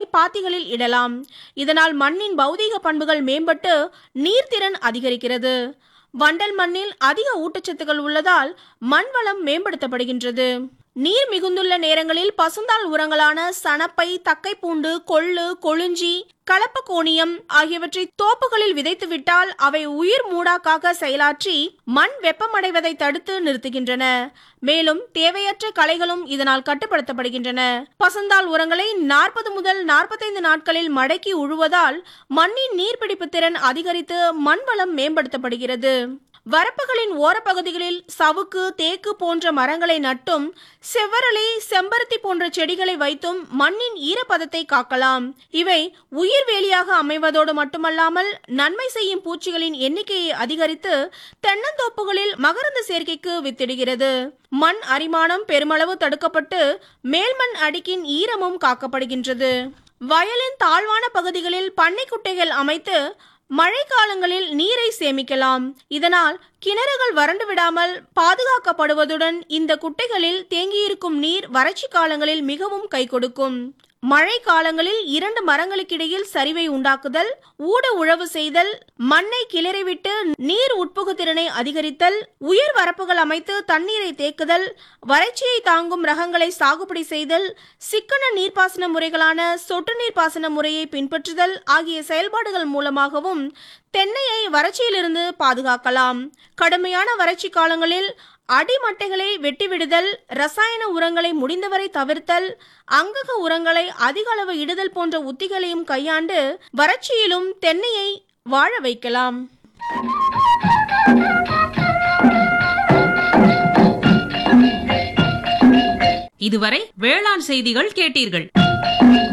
பாத்திகளில் இடலாம் இதனால் மண்ணின் பௌதீக பண்புகள் மேம்பட்டு நீர்த்திறன் அதிகரிக்கிறது வண்டல் மண்ணில் அதிக ஊட்டச்சத்துக்கள் உள்ளதால் மண் வளம் மேம்படுத்தப்படுகின்றது நீர் மிகுந்துள்ள நேரங்களில் பசுந்தாள் உரங்களான சணப்பை தக்கைப்பூண்டு கொள்ளு கொழுஞ்சி கலப்பக்கோணியம் ஆகியவற்றை தோப்புகளில் விதைத்துவிட்டால் அவை உயிர் மூடாக்காக செயலாற்றி மண் வெப்பமடைவதை தடுத்து நிறுத்துகின்றன மேலும் தேவையற்ற களைகளும் இதனால் கட்டுப்படுத்தப்படுகின்றன பசுந்தாள் உரங்களை நாற்பது முதல் நாற்பத்தைந்து நாட்களில் மடக்கி உழுவதால் மண்ணின் நீர்பிடிப்பு திறன் அதிகரித்து மண் வளம் மேம்படுத்தப்படுகிறது வரப்புகளின் ஓரப்பகுதிகளில் சவுக்கு தேக்கு போன்ற மரங்களை நட்டும் செவ்வரளி செம்பருத்தி போன்ற செடிகளை வைத்தும் மண்ணின் ஈரப்பதத்தை காக்கலாம் இவை உயிர்வேலியாக அமைவதோடு மட்டுமல்லாமல் நன்மை செய்யும் பூச்சிகளின் எண்ணிக்கையை அதிகரித்து தென்னந்தோப்புகளில் மகரந்த சேர்க்கைக்கு வித்திடுகிறது மண் அரிமானம் பெருமளவு தடுக்கப்பட்டு மேல்மண் அடுக்கின் ஈரமும் காக்கப்படுகின்றது வயலின் தாழ்வான பகுதிகளில் பண்ணைக்குட்டைகள் அமைத்து மழைக்காலங்களில் நீரை சேமிக்கலாம் இதனால் கிணறுகள் வறண்டு விடாமல் பாதுகாக்கப்படுவதுடன் இந்த குட்டைகளில் தேங்கியிருக்கும் நீர் வறட்சி காலங்களில் மிகவும் கை கொடுக்கும் மழை காலங்களில் இரண்டு மரங்களுக்கிடையில் சரிவை உண்டாக்குதல் ஊட உழவு செய்தல் மண்ணை கிளறிவிட்டு நீர் உட்புகு திறனை அதிகரித்தல் உயர் வரப்புகள் அமைத்து தண்ணீரை தேக்குதல் வறட்சியை தாங்கும் ரகங்களை சாகுபடி செய்தல் சிக்கன நீர்ப்பாசன முறைகளான சொட்டு நீர்ப்பாசன முறையை பின்பற்றுதல் ஆகிய செயல்பாடுகள் மூலமாகவும் தென்னையை வறட்சியிலிருந்து பாதுகாக்கலாம் கடுமையான வறட்சி காலங்களில் அடிமட்டைகளை வெட்டிவிடுதல் ரசாயன உரங்களை முடிந்தவரை தவிர்த்தல் அங்கக உரங்களை அதிக அளவு இடுதல் போன்ற உத்திகளையும் கையாண்டு வறட்சியிலும் தென்னையை வாழ வைக்கலாம் இதுவரை வேளாண் செய்திகள் கேட்டீர்கள்